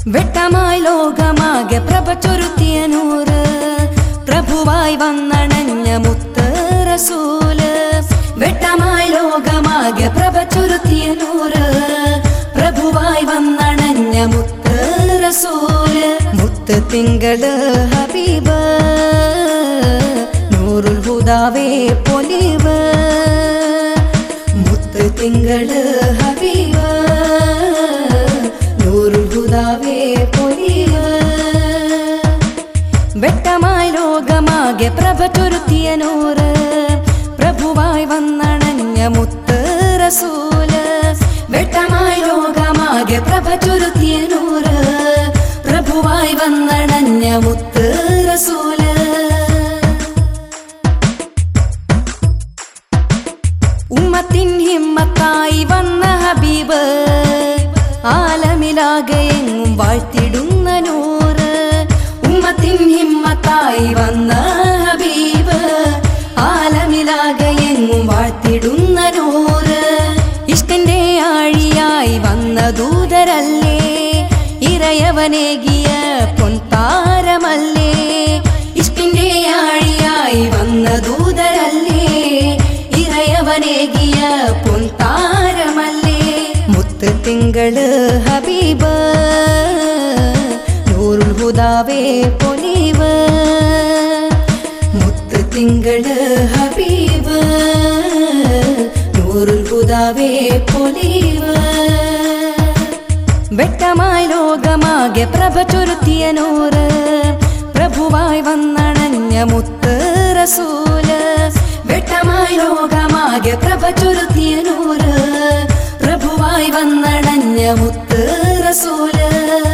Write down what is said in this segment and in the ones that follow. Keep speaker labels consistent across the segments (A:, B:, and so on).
A: വെട്ടമായി ലോകമാകെ പ്രഭ ചൊരുത്തിയ നൂറ് പ്രഭുവായി വന്നണഞ്ഞ മുത്ത് റസൂല് വെട്ടമായി ലോകമാകെ പ്രഭ ചൊരുത്തിയ നൂറ് പ്രഭുവായി വന്നണഞ്ഞ മുത്ത് റസൂല് മുത്ത് തിങ്കള് ഹബീബ് നൂറുൽ ഹുദാവേ പൊലിവ് മുത്ത് തിങ്കള് ഹബീബ് നൂറുൽ ഹുദാവേ പൊലിവ് വെട്ടമായി ലോകമാകെ പ്രഭ ചൊരുത്തിയ നൂറ് പ്രഭുവായി വന്നണഞ്ഞ മുത്ത് റസൂല് വെട്ടമായി ലോകമാകെ പ്രഭ ചൊരുത്തിയ നൂറ് പ്രഭുവായി വന്നണഞ്ഞ മുത്ത് റസൂല് ഉമ്മത്തിൻ ഹിമ്മത്തായി വന്ന ഹബീബ് ആലമിലാകെ എങ്ങും വാഴ്ത്തിടുന്ന നൂറ് ഉമ്മത്തിൻ ഹിമ്മത്തായി വന്ന ഹബീബ് ആലമിലാകെ എങ്ങും വാഴ്ത്തിടുന്ന നൂറ് ഇഷ്കന്റെ ആഴിയായി വന്ന ദൂതരല്ലേ ഇറയവനേകിയ പൊൻതാരമല്ലേ ഇഷ്കിന്റെ ആഴിയായി വന്ന ദൂതരല്ലേ ഇറയവനേകിയ പൊൻതാരമല്ലേ മുത്ത് തിങ്കള് ഹബീബ് നൂറുൽ ഹുദാവേ പൊലിവ് മുത്ത് തിങ്കള് ഹബീബ് നൂറുൽ ഹുദാവേ പൊലിവ് വെട്ടമായി ലോകമാകെ പ്രഭ ചൊരുത്തിയ നൂറ് പ്രഭുവായി വന്നണഞ്ഞ മുത്ത് റസൂല് വെട്ടമായി ലോകമാകെ പ്രഭ ചൊരുത്തിയ നൂറ് പ്രഭുവായി വന്നണഞ്ഞ മുത്ത് റസൂല്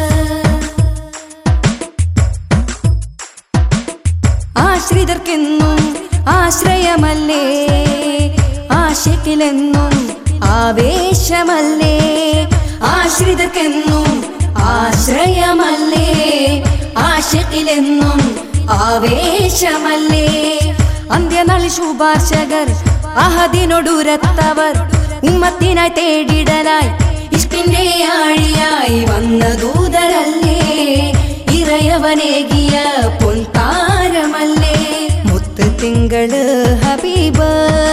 A: ആശ്രിതർക്കെന്നും ആശ്രയമല്ലേ ആശക്കിലെന്നും ആവേശമല്ലേ ആശ്രിതർക്കെന്നും ആശ്രയമല്ലേ ആശക്കിലെന്നും ആവേശമല്ലേ അന്ത്യനാളി ശുപാർശകർ അഹദിനൊടുരത്തവർ ഉമ്മത്തിനായി തേടിടലായി ഇഷ്കിന്റെ ആഴിയായി വന്ന ദൂതരല്ലേ ഇറയവനേകിയ പൊൻതാരമല്ലേ മുത്ത് തിങ്കള് ഹബീബ്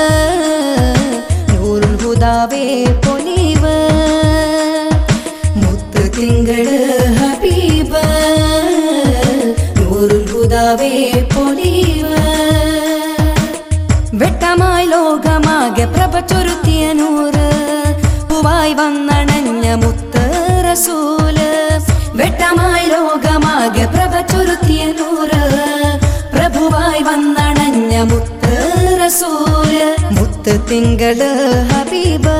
A: നൂറുൽ ഹുദാവേ പൊലിവ് മുത്ത് തിങ്കള് ഹബീബ് നൂറുൽ ഹുദാവേ പൊലിവ് വെട്ടമായി ലോകമാകെ പ്രഭ ചൊരുത്തിയ നൂറ് പൂവായി വന്നണഞ്ഞ മുത്ത് റസൂല് വെട്ടമായി ലോകമാകെ പ്രഭ ചൊരുത്തിയ നൂറ് പ്രഭുവായി വന്നണഞ്ഞ മുത്ത് റസൂല് മുത്ത് തിങ്കള് ഹബീബ്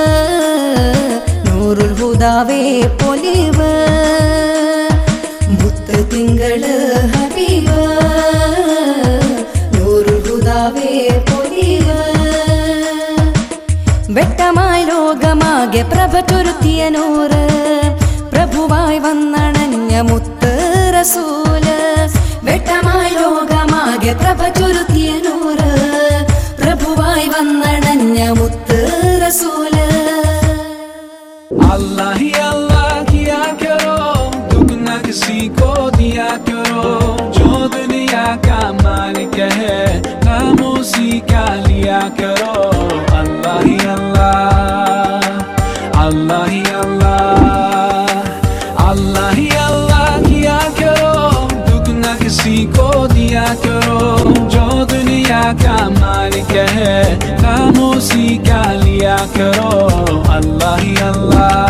A: നൂറുൽ ഹുദാവേ പൊലിവ് മുത്ത് തിങ്കള് ഹബീബ് നൂറുൽ ഹുദാവേ പൊലിവ് വെട്ടമായി ലോകമാകെ പ്രഭ ചൊരുത്തിയ നൂറ് പ്രഭുവായി വന്നണഞ്ഞ മുത്ത് റസൂല് വെട്ടമായി ലോകമാകെ പ്രഭ ചൊരുത്തിയ നൂറ് പ്രഭുവായി വന്നണഞ്ഞ മുത്ത് റസൂല്
B: अल्लाह ही अल्लाह किया करो दुख न किसी को दिया करो जो दुनिया का मालिक है खामोशी का लिया करो अल्लाह ही अल्लाह अल्लाह ही अल्लाह अल्लाह ही अल्लाह किया करो दुख न किसी को दिया करो जो दुनिया का मालिक है खामोशी का लिया करो अल्लाह ही अल्लाह